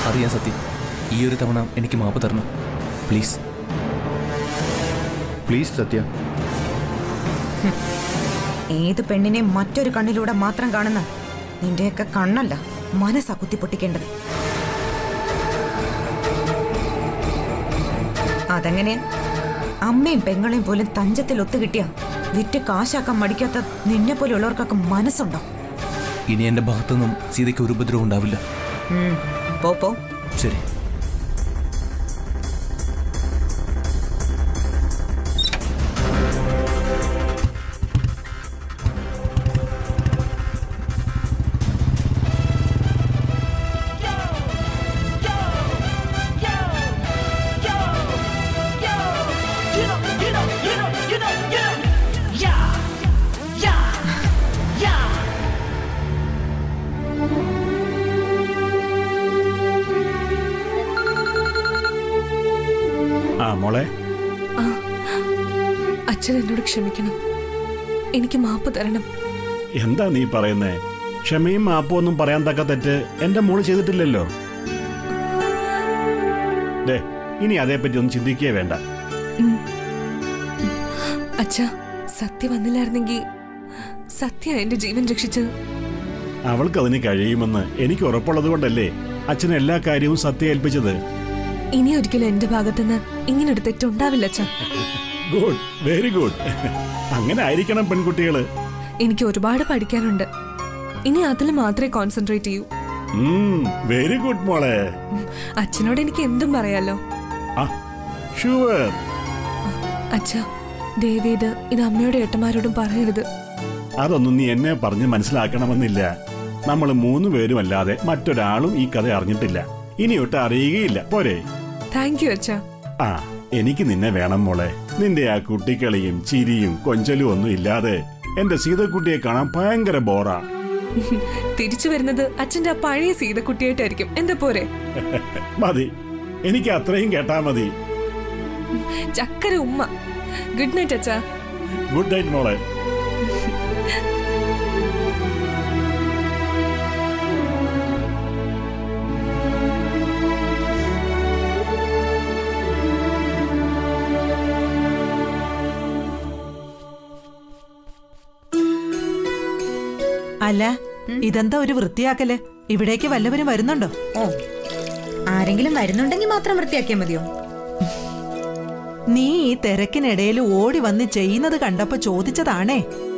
അറിയാം സത്യം ഈ ഒരു തവണ എനിക്ക് മാപ്പ് തരണം പ്ലീസ് പ്ലീസ് സത്യ ഏത് പെണ്ണിനെ മറ്റൊരു കണ്ണിലൂടെ മാത്രം കാണുന്ന നിന്റെയൊക്കെ കണ്ണല്ല മനസ്സാ കുത്തിപ്പൊട്ടിക്കേണ്ടത് അതെങ്ങനെ അമ്മയും പെങ്ങളെയും പോലും തഞ്ചത്തിൽ ഒത്തുകിട്ടിയ വിറ്റ് കാശാക്കാൻ മടിക്കാത്ത നിന്നെ പോലെയുള്ളവർക്കൊക്കെ മനസ്സുണ്ടോ ഇനി എൻ്റെ ഭാഗത്തുനിന്നും സീതയ്ക്ക് ഒരു ഉപദ്രവം ഉണ്ടാവില്ല ഉം, പോ പോ ശരി ആ മോളെ അച്ഛൻ എന്നോട് ക്ഷമിക്കണം എനിക്ക് മാപ്പ് തരണം എന്താ നീ പറയുന്നേ ക്ഷമയും മാപ്പും ഒന്നും പറയാൻ തക്ക തെറ്റ് എന്റെ മോള് ചെയ്തിട്ടില്ലല്ലോ ദേ ഇനി അതേപ്പറ്റി ഒന്നും ചിന്തിക്കേ വേണ്ട അച്ഛ സത്യ വന്നില്ലായിരുന്നെങ്കിൽ സത്യ എന്റെ ജീവൻ രക്ഷിച്ചത് അവൾക്ക് അതിന് കഴിയുമെന്ന് എനിക്ക് ഉറപ്പുള്ളത് കൊണ്ടല്ലേ അച്ഛൻ എല്ലാ കാര്യവും സത്യം ഏൽപ്പിച്ചത് ഇനി ഒരിക്കലും എന്റെ ഭാഗത്തുനിന്ന് ഇങ്ങനൊരു തെറ്റുണ്ടാവില്ല അച്ഛ ഗുഡ് വെരി ഗുഡ് അങ്ങനെ ആയിരിക്കണം പെൺകുട്ടികള് എനിക്ക് ഒരുപാട് പഠിക്കാനുണ്ട് ഇനി അതിൽ മാത്രമേ കോൺസെൻട്രേറ്റ് ചെയ്യൂ വെരി ഗുഡ് മോളെ ഉം, അച്ഛനോട് എനിക്ക് എന്തും പറയാലോ ആ ഷുവർ അച്ഛ ദേവേത് ഇത് അമ്മയോടും ഏട്ടന്മാരോടും പറയരുത് അതൊന്നും നീ എന്നെ പറഞ്ഞ് മനസ്സിലാക്കണമെന്നില്ല നമ്മൾ മൂന്ന് പേരും അല്ലാതെ മറ്റൊരാളും ഈ കഥ അറിഞ്ഞിട്ടില്ല ഇനിയൊട്ട് അറിയുകയില്ല പോരെ താങ്ക് യു അച്ഛ ആ എനിക്ക് നിന്നെ വേണം മോളെ നിന്റെ ആ കുട്ടിക്കളിയും ചിരിയും കൊഞ്ചലും ഒന്നും ഇല്ലാതെ എന്റെ സീതക്കുട്ടിയെ കാണാൻ ഭയങ്കര ബോറാ തിരിച്ചു വരുന്നത് അച്ഛന്റെ ആ പഴയ സീതക്കുട്ടിയായിട്ടായിരിക്കും എന്താ പോരെ മതി എനിക്ക് അത്രയും കേട്ടാ മതി ചക്കര ഉമ്മ ഗുഡ് നൈറ്റ് അച്ഛാ ഗുഡ് നൈറ്റ് മോളെ അല്ല ഇതെന്താ ഒരു വൃത്തിയാക്കല് ഇവിടേക്ക് വല്ലവരും വരുന്നുണ്ടോ ഓ ആരെങ്കിലും വരുന്നുണ്ടെങ്കിൽ മാത്രം വൃത്തിയാക്കിയാൽ മതിയോ നീ ഈ തിരക്കിനിടയിൽ ഓടി വന്ന് ചെയ്യുന്നത് കണ്ടപ്പോ ചോദിച്ചതാണേ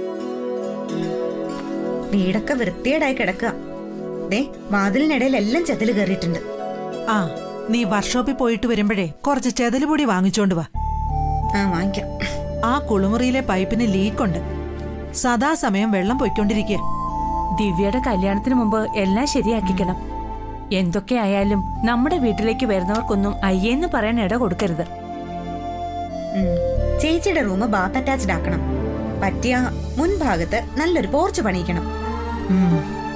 വീടൊക്കെ വൃത്തിയേടായി കിടക്കുക ദേ വാതിലിനിടയിൽ എല്ലാം ചെതല് കയറിയിട്ടുണ്ട് ആ നീ വർക്ക്ഷോപ്പിൽ പോയിട്ട് വരുമ്പോഴേ കുറച്ച് ചെതലുപൊടി വാങ്ങിച്ചോണ്ട് വാ ആ വാങ്ങിക്കാം ആ കുളിമുറിയിലെ പൈപ്പിന് ലീക്കുണ്ട് സദാസമയം വെള്ളം പൊയ്ക്കൊണ്ടിരിക്കുക ദിവ്യയുടെ കല്യാണത്തിന് മുമ്പ് എല്ലാം ശരിയാക്കിക്കണം എന്തൊക്കെ ആയാലും നമ്മുടെ വീട്ടിലേക്ക് വരുന്നവർക്കൊന്നും അയ്യേന്ന് പറയാൻ ഇട കൊടുക്കരുത് ഉം. ചേച്ചിയുടെ റൂം ബാത്ത് അറ്റാച്ച്ഡ് ആക്കണം പറ്റിയ മുൻഭാഗത്ത് നല്ലൊരു പോർച്ച് പണിയിക്കണം ഉം.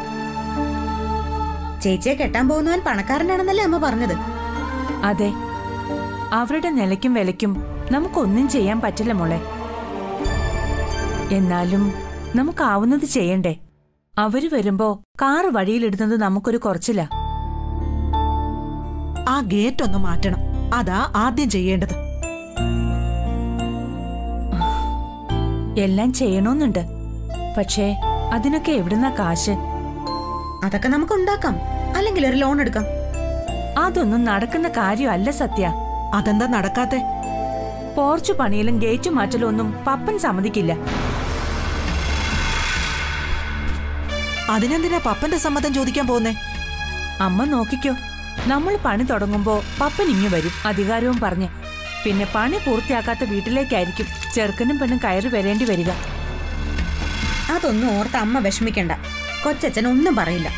ചേച്ചിയെ കെട്ടാൻ പോകുന്നവൻ പണക്കാരനാണെന്നല്ലേ അമ്മ പറഞ്ഞത് അതെ അവരുടെ നിലയ്ക്കും വിലയ്ക്കും നമുക്കൊന്നും ചെയ്യാൻ പറ്റില്ല മോളെ എന്നാലും നമുക്കാവുന്നത് ചെയ്യണ്ടേ അവര് വരുമ്പോ കാറ് വഴിയിലിടുന്നത് നമുക്കൊരു കുറച്ചില്ല ആ ഗേറ്റ് ഒന്ന് മാറ്റണം അതാ ആദ്യം ചെയ്യേണ്ടത് എല്ലാം ചെയ്യണമെന്നുണ്ട് പക്ഷേ അതിനൊക്കെ എവിടുന്ന കാശ് അതൊക്കെ നമുക്ക് ഉണ്ടാക്കാം അല്ലെങ്കിൽ ഒരു ലോൺ എടുക്കാം അതൊന്നും നടക്കുന്ന കാര്യമല്ല സത്യ അതെന്താ നടക്കാത്തെ പോർച്ചു പണിയിലും ഗേറ്റ് മാറ്റലും ഒന്നും പപ്പൻ സമ്മതിക്കില്ല അതിനെന്തിനാ പപ്പന്റെ സമ്മതം ചോദിക്കാൻ പോകുന്നേ അമ്മ നോക്കിക്കോ നമ്മൾ പണി തുടങ്ങുമ്പോ പപ്പൻ ഇങ്ങു വരും അധികാരവും പറഞ്ഞ് പിന്നെ പണി പൂർത്തിയാക്കാത്ത വീട്ടിലേക്കായിരിക്കും ചെറുക്കനും പെണ്ണും കയറി വരേണ്ടി വരിക അതൊന്നും ഓർത്ത് അമ്മ വിഷമിക്കണ്ട കൊച്ചച്ഛൻ ഒന്നും പറയില്ല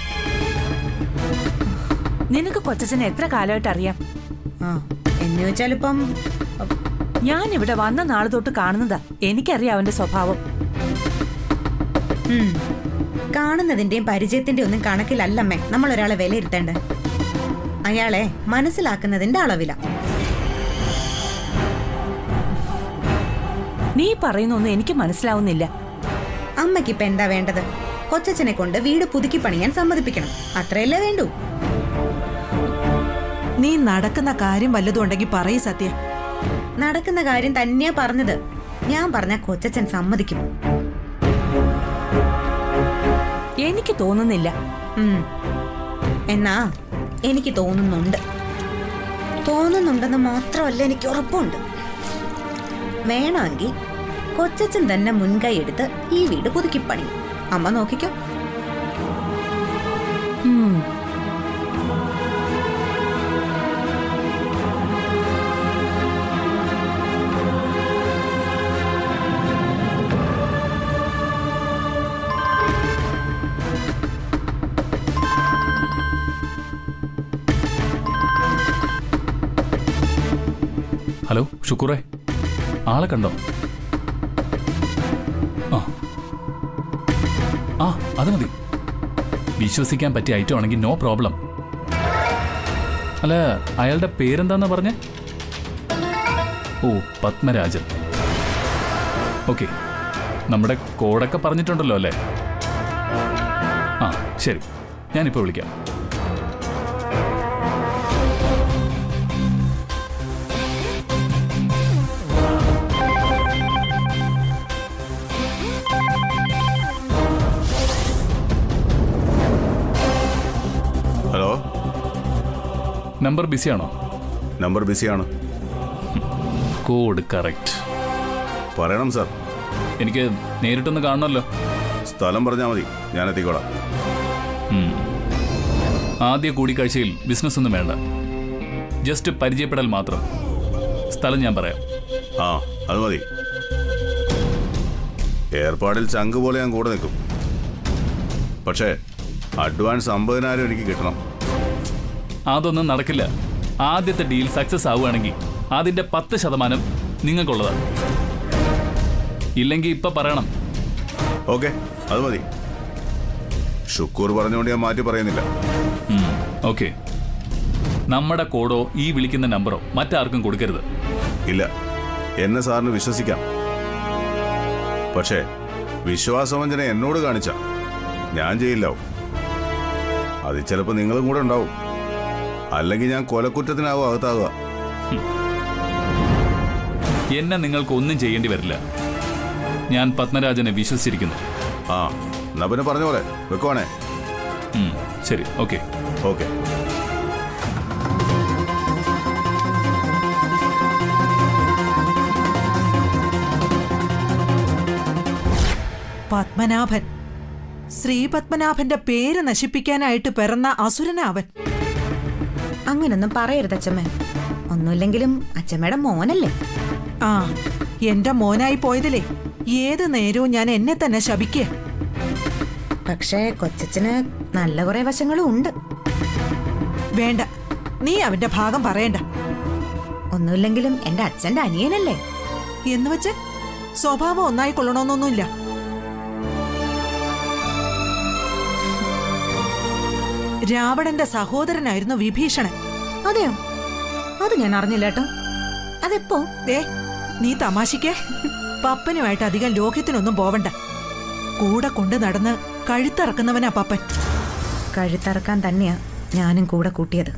നിനക്ക് കൊച്ചച്ഛനെ എത്ര കാലമായിട്ട് അറിയാം ആ എന്ന് വെച്ചാലിപ്പം ഞാൻ ഇവിടെ വന്ന നാൾ തൊട്ട് കാണുന്നതാ എനിക്കറിയാം അവന്റെ സ്വഭാവം ഉം, കാണുന്നതിന്റെയും പരിചയത്തിന്റെയും ഒന്നും കണക്കിലല്ലമ്മേ നമ്മൾ ഒരാളെ വിലയിരുത്തേണ്ടത് അയാളെ മനസ്സിലാക്കുന്നതിന്റെ അളവില നീ പറയുന്നൊന്നും എനിക്ക് മനസ്സിലാവുന്നില്ല അമ്മയ്ക്കിപ്പൊ എന്താ വേണ്ടത് കൊച്ചച്ഛനെ കൊണ്ട് വീട് പുതുക്കി പണിയാൻ സമ്മതിപ്പിക്കണം അത്രയല്ലേ വേണ്ടൂ നീ നടക്കുന്ന കാര്യം വല്ലതും ഉണ്ടെങ്കിൽ പറയ് സത്യ നടക്കുന്ന കാര്യം തന്നെയാ പറഞ്ഞത് ഞാൻ പറഞ്ഞ കൊച്ചച്ഛൻ സമ്മതിക്കും എനിക്ക് തോന്നുന്നില്ല ഉം. എന്നാ എനിക്ക് തോന്നുന്നുണ്ട് തോന്നുന്നുണ്ടെന്ന് മാത്രമല്ല എനിക്ക് ഉറപ്പുണ്ട് വേണമെങ്കിൽ കൊച്ചച്ഛൻ തന്നെ മുൻകൈ എടുത്ത് ഈ വീട് പുതുക്കിപ്പണി അമ്മ നോക്കിക്കോ ഉം. ഹലോ ഷുക്കൂറേ ആളെ കണ്ടോ ആ ആ അത് മതി വിശ്വസിക്കാൻ പറ്റിയ ഐറ്റം ആണെങ്കിൽ നോ പ്രോബ്ലം അല്ല അയാളുടെ പേരെന്താന്നാ പറഞ്ഞേ ഓ പത്മരാജൻ ഓക്കെ നമ്മുടെ കോഡൊക്കെ പറഞ്ഞിട്ടുണ്ടല്ലോ അല്ലേ ആ ശരി ഞാനിപ്പോൾ വിളിക്കാം ഹലോ നമ്പർ ബിസിയാണോ നമ്പർ ബിസിയാണ് കോഡ് കറക്റ്റ് പറയണം സാർ എനിക്ക് നേരിട്ടൊന്ന് കാണണമല്ലോ സ്ഥലം പറഞ്ഞാൽ മതി ഞാൻ എത്തിക്കോളാം ഉം. ആദ്യ കൂടിക്കാഴ്ചയിൽ ബിസിനസ് ഒന്നും വേണ്ട ജസ്റ്റ് പരിചയപ്പെടൽ മാത്രം സ്ഥലം ഞാൻ പറയാം ആ അത് മതി ഏർപ്പാടിൽ ചങ്ക് പോലെ ഞാൻ കൂടെ നിൽക്കും പക്ഷേ അഡ്വാൻസ് അമ്പതിനായിരം എനിക്ക് കിട്ടണം അതൊന്നും നടക്കില്ല ആദ്യത്തെ ഡീൽ സക്സസ് ആവുകയാണെങ്കിൽ അതിന്റെ പത്ത് ശതമാനം നിങ്ങൾക്കുള്ളതാണ് ഇല്ലെങ്കിൽ ഇപ്പൊ പറയണം ഓക്കെ അത് മതി ഷുക്കൂർ പറഞ്ഞുകൊണ്ട് ഞാൻ മാറ്റി പറയുന്നില്ല ഓക്കെ നമ്മുടെ കോഡോ ഈ വിളിക്കുന്ന നമ്പറോ മറ്റാർക്കും കൊടുക്കരുത് ഇല്ല എന്നെ സാറിന് വിശ്വസിക്കാം പക്ഷേ വിശ്വാസവഞ്ചന എന്നോട് കാണിച്ച ഞാൻ ചെയ്യില്ലാവും അത് ചിലപ്പോൾ നിങ്ങളും കൂടെ ഉണ്ടാവും അല്ലെങ്കിൽ ഞാൻ കൊലക്കുറ്റത്തിനാവും അകത്താകുക എന്നെ നിങ്ങൾക്ക് ഒന്നും ചെയ്യേണ്ടി വരില്ല ഞാൻ പത്മരാജനെ വിശ്വസിച്ചിരിക്കുന്നു ആ എന്നാ പിന്നെ പറഞ്ഞ പോലെ വെക്കുവാണേ ഉം, ശരി ഓക്കെ ഓക്കെ പത്മനാഭൻ ശ്രീ പത്മനാഭന്റെ പേര് നശിപ്പിക്കാനായിട്ട് പിറന്ന അസുരനാവൻ അങ്ങനൊന്നും പറയരുത് അച്ഛമ്മ ഒന്നുമില്ലെങ്കിലും അച്ഛമ്മയുടെ മോനല്ലേ ആ എന്റെ മോനായി പോയതിലേ ഏത് നേരവും ഞാൻ എന്നെ തന്നെ ശപിക്കുക പക്ഷേ കൊച്ചച്ഛന് നല്ല കുറെ വശങ്ങളും ഉണ്ട് വേണ്ട നീ അവന്റെ ഭാഗം പറയണ്ട ഒന്നുമില്ലെങ്കിലും എന്റെ അച്ഛന്റെ അനിയനല്ലേ എന്ന് വെച്ച് സ്വഭാവം ഒന്നായി കൊള്ളണമെന്നൊന്നുമില്ല രാവണന്റെ സഹോദരനായിരുന്നു വിഭീഷണൻ അതെയോ അത് ഞാൻ അറിഞ്ഞില്ല കേട്ടോ അതെപ്പോ ദേ നീ തമാശിക്കേ പപ്പനുമായിട്ട് അധികം ലോഹ്യത്തിനൊന്നും പോവണ്ട കൂടെ കൊണ്ട് നടന്ന് കഴുത്തിറക്കുന്നവനാ പപ്പൻ കഴുത്തറക്കാൻ തന്നെയാ ഞാനും കൂടെ കൂട്ടിയത്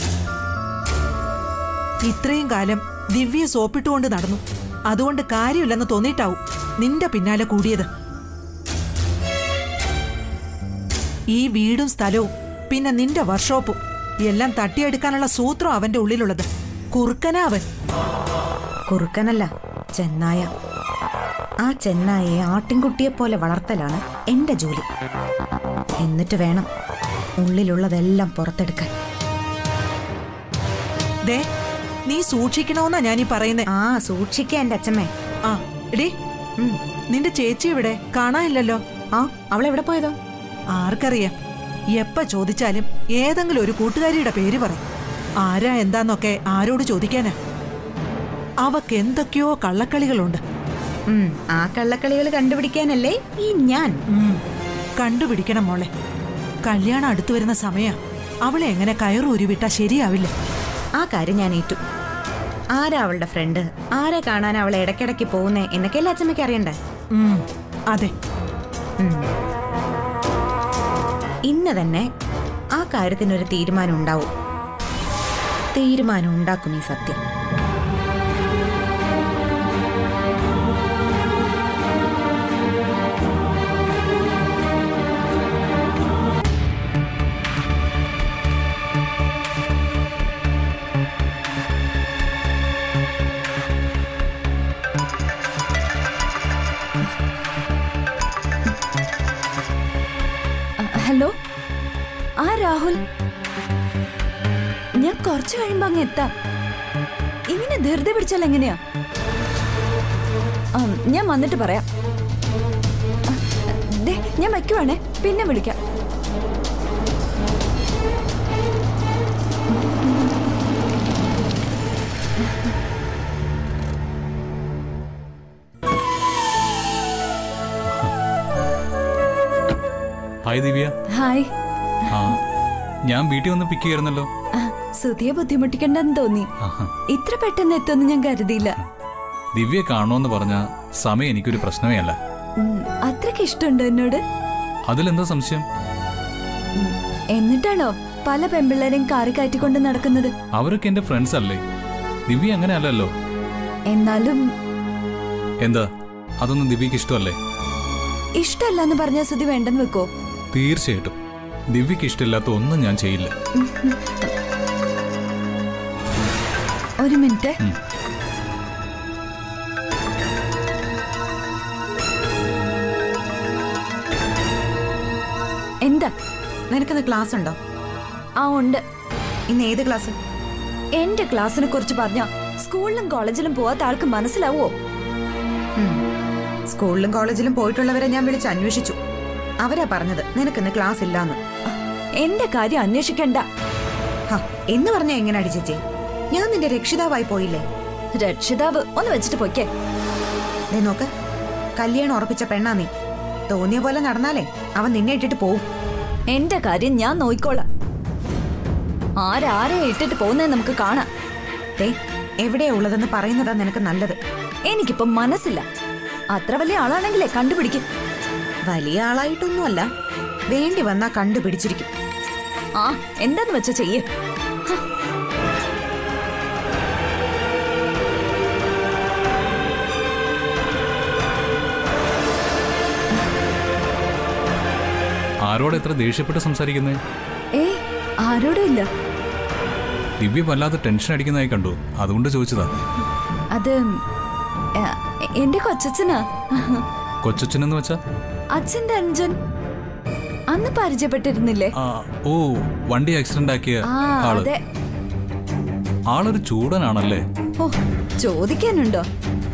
ഇത്രയും കാലം ദിവ്യ സോപ്പിട്ടുകൊണ്ട് നടന്നു അതുകൊണ്ട് കാര്യമില്ലെന്ന് തോന്നിയിട്ടാവും നിന്റെ പിന്നാലെ കൂടിയത് ഈ വീടും സ്ഥലവും പിന്നെ നിന്റെ വർക്ക്ഷോപ്പും എല്ലാം തട്ടിയെടുക്കാനുള്ള സൂത്രം അവന്റെ ഉള്ളിലുള്ളത് കുറുക്കനാ അവൻ കുറുക്കനല്ല ചെന്നായ ആ ചെന്നായയെ ആട്ടിൻകുട്ടിയെ പോലെ വളർത്തലാണ് എന്റെ ജോലി എന്നിട്ട് വേണം ഉള്ളിലുള്ളതെല്ലാം പുറത്തെടുക്കാൻ ദേ നീ സൂക്ഷിക്കണമെന്നാ ഞാനീ പറയുന്നേ ആ സൂക്ഷിക്ക എന്റെ അച്ഛമ്മേ ആ എടീ ഉം. നിന്റെ ചേച്ചി ഇവിടെ കാണാനില്ലല്ലോ ആ അവളെവിടെ പോയതോ ആർക്കറിയാം എപ്പ ചോദിച്ചാലും ഏതെങ്കിലും ഒരു കൂട്ടുകാരിയുടെ പേര് പറയും ആരാ എന്താന്നൊക്കെ ആരോട് ചോദിക്കാനാ അവക്ക് എന്തൊക്കെയോ കള്ളക്കളികളുണ്ട് ഉം, ആ കള്ളക്കളികൾ കണ്ടുപിടിക്കാനല്ലേ ഈ ഞാൻ ഉം, കണ്ടുപിടിക്കണം മോളെ കല്യാണം അടുത്തു വരുന്ന സമയ അവളെ എങ്ങനെ കയറൂരി വിട്ടാ ശരിയാവില്ല ആ കാര്യം ഞാൻ ഏറ്റു ആരാ അവളുടെ ഫ്രണ്ട് ആരെ കാണാൻ അവൾ ഇടയ്ക്കിടയ്ക്ക് പോകുന്നേ എന്നൊക്കെയല്ലേ അച്ഛമ്മയ്ക്ക് അറിയണ്ടേ ഉം, അതെ ഉം. ഇന്ന് തന്നെ ആ കാര്യത്തിനൊരു തീരുമാനം ഉണ്ടാവും തീരുമാനം ഉണ്ടാക്കും ഈ സത്യം ഹലോ ആ രാഹുൽ ഞാൻ കുറച്ച് കഴിയുമ്പോ അങ്ങ് എത്താം ഇങ്ങനെ ധൃതി പിടിച്ചാൽ എങ്ങനെയാ ആ, ഞാൻ വന്നിട്ട് പറയാം ആ, ദേ, ഞാൻ വയ്ക്കുവാണേ പിന്നെ വിളിക്കാം ഹായ് ദിവ്യ ഹായ് ആ ഞാൻ വീട്ടിൽ വന്ന് പിക്ക് ചെയ്യായിരുന്നല്ലോ ആ, സുധിയെ ബുദ്ധിമുട്ടിക്കണ്ടെന്ന് തോന്നി ആഹാ. ഇത്ര പെട്ടെന്ന് എത്തുമെന്ന് ഞാൻ കരുതിയില്ല ദിവ്യയെ കാണണമെന്ന് പറഞ്ഞ സമയം എനിക്കൊരു പ്രശ്നമേ അല്ല ഉം, അത്രയ്ക്ക് ഇഷ്ടമുണ്ടോ എന്നോട് അതിലെന്താ സംശയം എന്നിട്ടാണോ പല പെമ്പിള്ളേരെയും കാറി കയറ്റിക്കൊണ്ട് നടക്കുന്നത് അവരൊക്കെ എന്റെ ഫ്രണ്ട്സ് അല്ലേ ദിവ്യ അങ്ങനെ അല്ലല്ലോ എന്നാലും എന്താ അതൊന്നും ദിവ്യക്ക് ഇഷ്ടമല്ലേ ഇഷ്ടമല്ല എന്ന് പറഞ്ഞാൽ സുധി വേണ്ടെന്ന് വെക്കോ തീർച്ചയായിട്ടും ദിവ്യക്ക് ഇഷ്ടമില്ലാത്ത ഒന്നും ഞാൻ ചെയ്യില്ല ഒരു മിനിറ്റ് ഉം. എന്താ നിനക്കിന്ന് ക്ലാസ് ഉണ്ടോ ആ ഉണ്ട് ഇന്ന് ഏത് ക്ലാസ് എന്റെ ക്ലാസ്സിനെ കുറിച്ച് പറഞ്ഞ സ്കൂളിലും കോളേജിലും പോവാത്ത ആൾക്ക് മനസ്സിലാവോ സ്കൂളിലും കോളേജിലും പോയിട്ടുള്ളവരെ ഞാൻ വിളിച്ച് അന്വേഷിച്ചു അവരാ പറഞ്ഞത് നിനക്കിന്ന് ക്ലാസ് ഇല്ലാന്ന് എന്റെ കാര്യം അന്വേഷിക്കണ്ട ഹ, എന്ന് പറഞ്ഞാ എങ്ങനെ അടിച്ചേച്ചേ ഞാൻ നിന്റെ രക്ഷിതാവായി പോയില്ലേ രക്ഷിതാവ് ഒന്ന് വെച്ചിട്ട് പൊയ്ക്കേ ദേ നോക്ക് കല്യാണം ഉറപ്പിച്ച പെണ്ണാ നീ തോന്നിയ പോലെ നടന്നാലേ അവൻ നിന്നെ ഇട്ടിട്ട് പോവും എന്റെ കാര്യം ഞാൻ നോയിക്കോളാം ആരാരെ ഇട്ടിട്ട് പോകുന്നത് നമുക്ക് കാണാം ദേ എവിടെയാ ഉള്ളതെന്ന് പറയുന്നതാ നിനക്ക് നല്ലത് എനിക്കിപ്പം മനസ്സില്ല അത്ര വലിയ ആളാണെങ്കിലേ കണ്ടുപിടിക്കും വലിയ ആളായിട്ടൊന്നുമല്ല വേണ്ടി വന്നാ കണ്ടുപിടിച്ചിരിക്കും ആ എന്താന്ന് വെച്ചാ ചെയ്യേ ആരോട് എത്ര ദേഷ്യപ്പെട്ട് സംസാരിക്കുന്നേ ഏയ് ആരോടും ഇല്ല ദിവ്യ വല്ലാതെ ടെൻഷൻ അടിക്കുന്നതായി കണ്ടു അതുകൊണ്ട് ചോദിച്ചതാ അത് ഏ, എന്റെ കൊച്ചച്ഛനാ കൊച്ചച്ഛനെന്ന് വെച്ചാ അച്ഛന്റെ അനുജൻ അന്ന് പരിചയപ്പെട്ടിരുന്നില്ലേ ആ, ഓ വണ്ടി ആക്സിഡന്റ് ആക്കിയ ആ ആള് അതെ ആളൊരു ചൂടനാണല്ലേ ഓ ചോദിക്കാനുണ്ടോ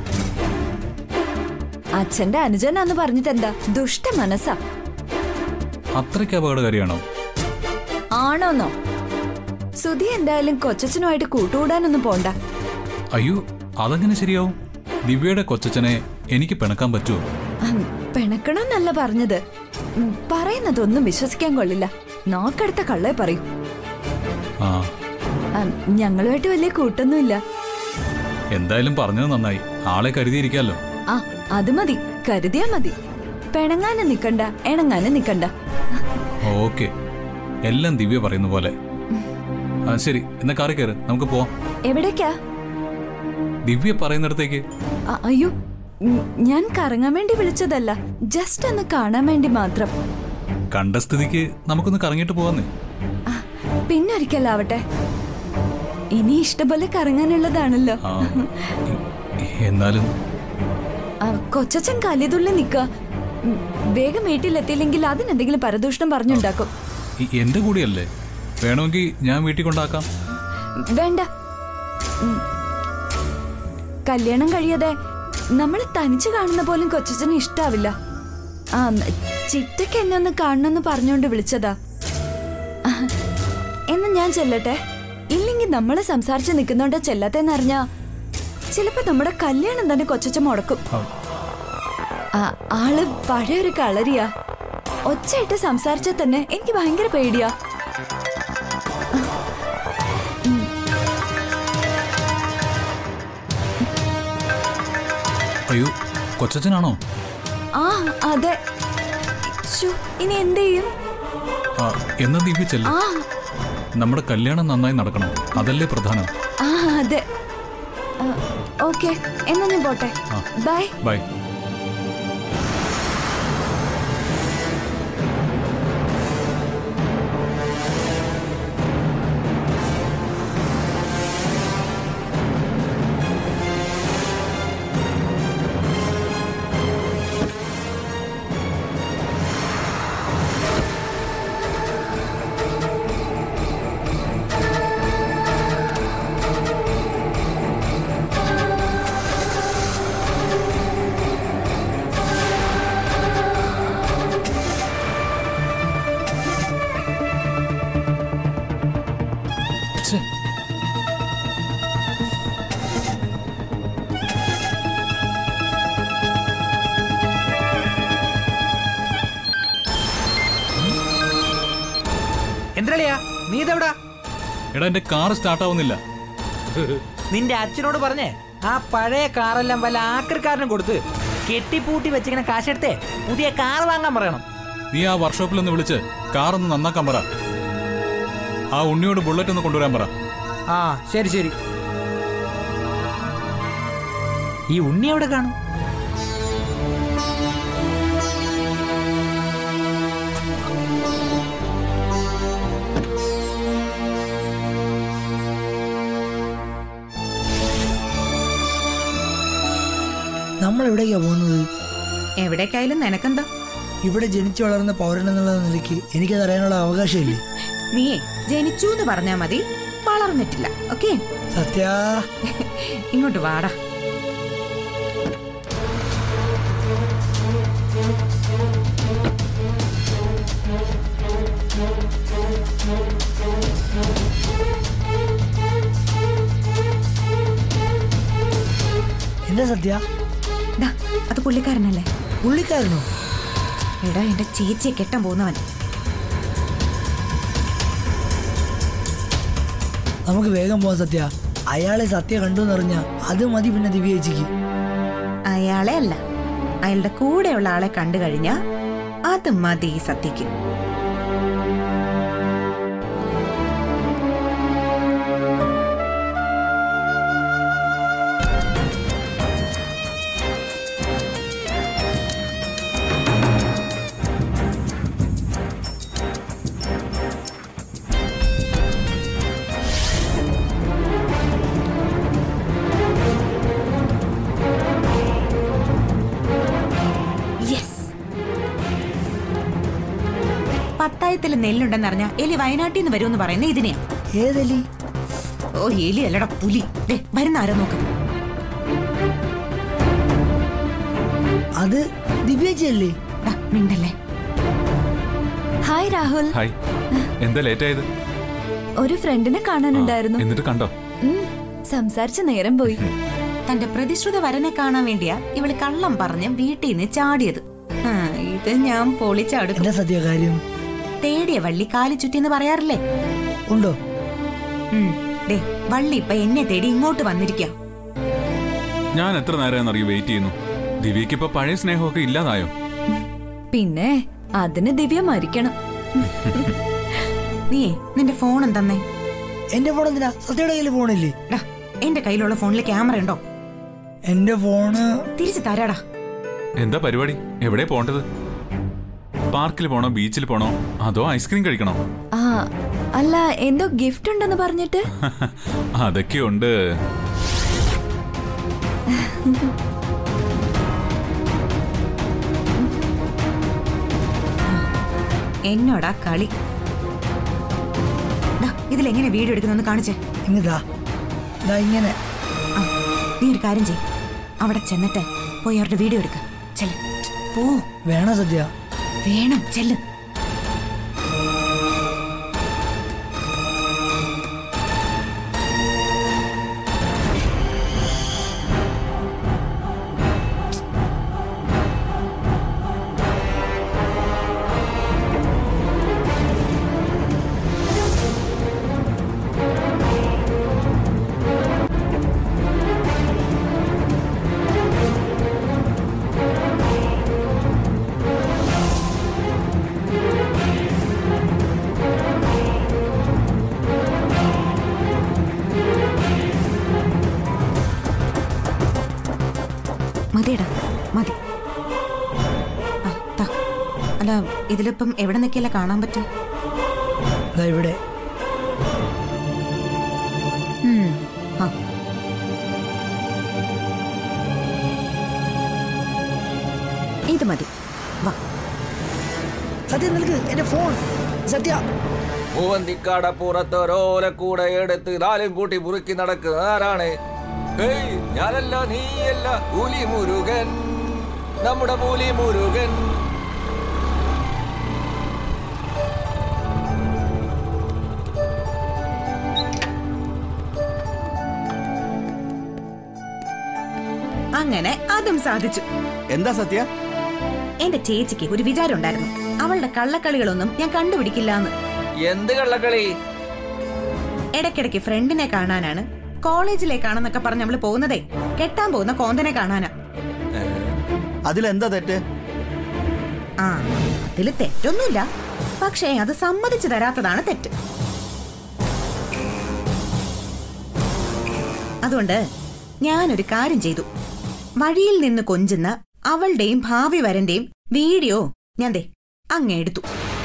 അച്ഛന്റെ അനുജനാന്ന് പറഞ്ഞിട്ടെന്താ ദുഷ്ട മനസ്സാ അത്രയ്ക്ക് അപകടകാരിയാണോ ആണോന്നോ സുധി എന്തായാലും കൊച്ചച്ഛനുമായിട്ട് കൂട്ടുകൂടാനൊന്നും പോണ്ട അയ്യോ അതെങ്ങനെ ശരിയാവും ദിവ്യയുടെ കൊച്ചച്ഛനെ എനിക്ക് പിണക്കാൻ പറ്റുമോ ഉം, പിണക്കണമെന്നല്ല പറഞ്ഞത് ഉം, പറയുന്നതൊന്നും വിശ്വസിക്കാൻ കൊള്ളില്ല നോക്കടുത്ത കള്ളേ പറയൂ ആ ഉം, ഞങ്ങളുമായിട്ട് വലിയ കൂട്ടൊന്നുമില്ല എന്തായാലും പറഞ്ഞത് നന്നായി ആളെ കരുതിയിരിക്കാലോ ആ അത് മതി കരുതിയാ മതി പിണങ്ങാനും നിക്കണ്ട ഇണങ്ങാനും നിക്കണ്ട ഓക്കെ എല്ലാം ദിവ്യ പറയുന്ന പോലെ ആ ശരി എന്നാ കാറി കയറ് നമുക്ക് പോവാം എവിടേക്കാ ദിവ്യ പറയുന്നിടത്തേക്ക് അ- അയ്യോ ഉം, ഞാൻ കറങ്ങാൻ വേണ്ടി വിളിച്ചതല്ല ജസ്റ്റ് ഒന്ന് കാണാൻ വേണ്ടി മാത്രം കണ്ട സ്ഥിതിക്ക് നമുക്കൊന്ന് കറങ്ങിയിട്ട് പോവാന്നേ ആ, പിന്നൊരിക്കലാവട്ടെ ഇനി ഇഷ്ടംപോലെ കറങ്ങാനുള്ളതാണല്ലോ ആ എ- എന്നാലും ആ, കൊച്ചച്ഛൻ കലിതുള്ളി നിക്ക ഉം, വേഗം വീട്ടിലെത്തിയില്ലെങ്കിൽ അതിനെന്തെങ്കിലും പരദൂഷണം പറഞ്ഞുണ്ടാക്കും ഇ- എന്റെ കൂടെയല്ലേ വേണമെങ്കിൽ ഞാൻ വീട്ടിൽ കൊണ്ടാക്കാം വേണ്ട ഉം. കല്യാണം കഴിയാതെ നമ്മൾ തനിച്ച് കാണുന്ന പോലും കൊച്ചച്ഛന് ഇഷ്ടാവില്ല ആ ചിറ്റയ്ക്ക് എന്നെ ഒന്ന് കാണണമെന്ന് പറഞ്ഞുകൊണ്ട് വിളിച്ചതാ ആ, എന്നാ ഞാൻ ചെല്ലട്ടെ ഇല്ലെങ്കിൽ നമ്മൾ സംസാരിച്ച് നിൽക്കുന്നോണ്ട് ചെല്ലാത്തെന്നറിഞ്ഞാ ചിലപ്പോ നമ്മുടെ കല്യാണം തന്നെ കൊച്ചച്ഛൻ മുടക്കും ആ, ആ, ആള് പഴയൊരു കളരിയാ ഒച്ചയിട്ട് സംസാരിച്ചാൽ തന്നെ എനിക്ക് ഭയങ്കര പേടിയാ അയ്യോ കൊച്ചച്ഛനാണോ ആ അതെ ശ്ശോ, ഇനി എന്ത് ചെയ്യും ആ, എന്നാ ദിവ്യ ചെല്ലും ആ നമ്മുടെ കല്യാണം നന്നായി നടക്കണം അതല്ലേ പ്രധാനം ആ അതെ ഓക്കെ എന്നാ ഞാൻ പോട്ടെ ബൈ ബൈ ഛെ, എന്തളിയാ നീ ഇതെവിടാ എടാ എന്റെ കാർ സ്റ്റാർട്ട് ആവുന്നില്ല നിന്റെ അച്ഛനോട് പറഞ്ഞേ ആ പഴയ കാറെല്ലാം വല്ല ആക്രിക്കാരനും കൊടുത്ത് കെട്ടിപ്പൂട്ടി വെച്ചിങ്ങനെ കാശെടുത്തേ പുതിയ കാർ വാങ്ങാൻ പറയണം നീ ആ വർക്ക്ഷോപ്പിൽ ഒന്ന് വിളിച്ച് കാർ ഒന്ന് നന്നാക്കാൻ പറ ആ ഉണ്ണിയോട് ബുള്ളറ്റ് ഒന്ന് കൊണ്ടുവരാൻ പറ ആ ശരി ശരി ഈ ഉണ്ണി എവിടെ കാണും നമ്മൾ എവിടേക്കാ പോകുന്നത് എവിടേക്കായാലും നിനക്കെന്താ ഇവിടെ ജനിച്ചു വളർന്ന പൗരൻ എന്നുള്ള നിലയ്ക്ക് എനിക്കത് അറിയാനുള്ള അവകാശമില്ലേ നീയേ ജനിച്ചു എന്ന് പറഞ്ഞാ മതി വളർന്നിട്ടില്ല ഓക്കെ സത്യ ഇങ്ങോട്ട് വാടാ എന്താ സത്യ ദാ, അത് പുള്ളിക്കാരനല്ലേ പുള്ളിക്കാരനോ എടാ എന്റെ ചേച്ചിയെ കെട്ടാൻ പോകുന്നവൻ നമുക്ക് വേഗം പോവാം സത്യ അയാളെ സത്യ കണ്ടു എന്നറിഞ്ഞ അത് മതി പിന്നെ ദിവ്യ ചേച്ചിക്ക് അയാളെ അല്ല അയാളുടെ കൂടെയുള്ള ആളെ കണ്ടു കഴിഞ്ഞാ അത് മതി ഈ സത്യക്ക് യെസ് പത്തായത്തിൽ നെല്ലുണ്ടെന്നറിഞ്ഞ എലി വയനാട്ടിൽ നിന്ന് വരുമെന്ന് പറയുന്ന ഇതിനെയാ ഏതലി ഓ എലി അല്ലടാ പുലി ദേ, വരുന്ന ആരോ നോക്ക് അത് ദിവ്യ ചേച്ചി അല്ലേ ദാ, മിണ്ടല്ലേ ഹായ് രാഹുൽ ഹായ് എന്താ ലേറ്റ് ആയത് ഒരു ഫ്രണ്ടിനെ കാണാനുണ്ടായിരുന്നു എന്നിട്ട് കണ്ടോ ഉം, സംസാരിച്ച നേരം പോയി തന്റെ പ്രതിശ്രുത വരനെ കാണാൻ വേണ്ടിയാ ഇവള് കള്ളം പറഞ്ഞ് വീട്ടിൽ നിന്ന് ചാടിയത് ആ, ഇത് ഞാൻ പൊളിച്ചടുക്കും എന്താ സത്യ കാര്യം തേടിയ വള്ളി കാലി ചുറ്റിന്ന് പറയാറില്ലേ ഉണ്ടോ ഉം, ദേ വള്ളി ഇപ്പൊ എന്നെ തേടി ഇങ്ങോട്ട് വന്നിരിക്കാം ഞാൻ എത്ര നേരം അറിയൂ വെയിറ്റ് ചെയ്യുന്നു ദിവ്യക്ക് ഇപ്പൊ പഴയ സ്നേഹമൊക്കെ ഇല്ലാതായോ പിന്നെ അതിന് ദിവ്യ മരിക്കണം നീയേ നിന്റെ ഫോണും തന്നെ എന്റെ ഫോൺ എന്തിനാ സത്യയുടെ കയ്യിൽ ഫോണില്ലേ ഡാ, എന്റെ കയ്യിലുള്ള ഫോണിൽ ക്യാമറ ഉണ്ടോ എന്റെ ഫോണ് തിരിച്ചു തരാടാ എന്താ പരിപാടി എവിടെ പോണ്ടത് പാർക്കിൽ പോണോ ബീച്ചിൽ പോണോ അതോ ഐസ്ക്രീം കഴിക്കണോ ആ അല്ല എന്തോ ഗിഫ്റ്റ് ഉണ്ടെന്ന് പറഞ്ഞിട്ട് അതൊക്കെ ഉണ്ട് എന്നോടാ കളി ദാ, ഇതിലെങ്ങനെ വീഡിയോ എടുക്കുന്നൊന്ന് കാണിച്ചേ ഇങ്ങതാ ദാ ഇങ്ങനെ ആ, നീ ഒരു കാര്യം ചെയ് അവിടെ ചെന്നിട്ട് പോയി അവരുടെ വീഡിയോ എടുക്ക ചെല്ല് പോ വേണോ സത്യ വേണം ചെല്ല് അല്ല ഇതിലിപ്പം എവിടെ നിൽക്കില്ല കാണാൻ പറ്റും ദാ ഇവിടെ ഉം, ആ. ഇത് മതി വാ സത്യ നിൽക്ക് എന്റെ ഫോൺ സത്യ മൂവന്തിക്കാട പുറത്തൊരോല കൂടെ എടുത്ത് നാലും കൂട്ടി മുറുക്കി നടക്കുന്ന ആരാണ് ഹേയ് ഞാനല്ല നീയല്ല പുലി മുരുകൻ നമ്മുടെ പുലി മുരുകൻ അങ്ങനെ അതും സാധിച്ചു എന്താ സത്യ എന്റെ ചേച്ചിക്ക് ഒരു വിചാരം ഉണ്ടായിരുന്നു അവളുടെ കള്ളക്കളികളൊന്നും ഞാൻ കണ്ടുപിടിക്കില്ല എന്ന് എന്ത് കള്ളക്കളി ഇടയ്ക്കിടയ്ക്ക് ഫ്രണ്ടിനെ കാണാനാണ് കോളേജിലേക്കാണെന്നൊക്കെ പറഞ്ഞ് നമ്മള് പോകുന്നതേ കെട്ടാൻ പോകുന്ന കോന്തനെ കാണാനാ അതിലെന്താ തെറ്റ് ആ അതില് തെറ്റൊന്നുമില്ല പക്ഷേ അത് സമ്മതിച്ചു തരാത്തതാണ് തെറ്റ് അതുകൊണ്ട് ഞാനൊരു കാര്യം ചെയ്തു വഴിയിൽ നിന്ന് കൊഞ്ചുന്ന അവളുടെയും ഭാവി വരന്റെയും വീഡിയോ ഞാൻ ദേ അങ്ങ് എടുത്തു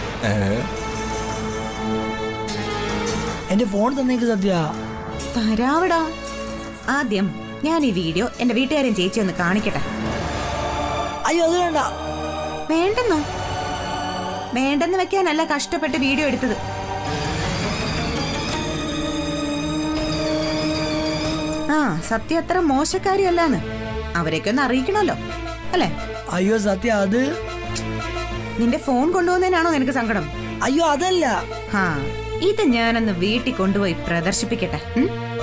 എന്റെ ഫോൺ തന്നേക്ക് സത്യ തരാവടാ ആദ്യം ഞാൻ ഈ വീഡിയോ എന്റെ വീട്ടുകാരൻ ചേച്ചി ഒന്ന് കാണിക്കട്ടെ അയ്യോ അത് വേണ്ട വേണ്ടെന്നോ വേണ്ടെന്ന് വെക്കാനല്ല കഷ്ടപ്പെട്ട് വീഡിയോ എടുത്തത് ആ സത്യം അത്ര മോശക്കാരിയല്ലാന്ന് അവരെയൊക്കെ ഒന്ന് അറിയിക്കണമല്ലോ അല്ലേ അയ്യോ സത്യ അത് നിന്റെ ഫോൺ കൊണ്ടുപോകുന്നതിനാണോ നിനക്ക് സങ്കടം അയ്യോ അതല്ല ആ ഇത് ഞാനൊന്ന് വീട്ടിൽ കൊണ്ടുപോയി പ്രദർശിപ്പിക്കട്ടെ ഉം?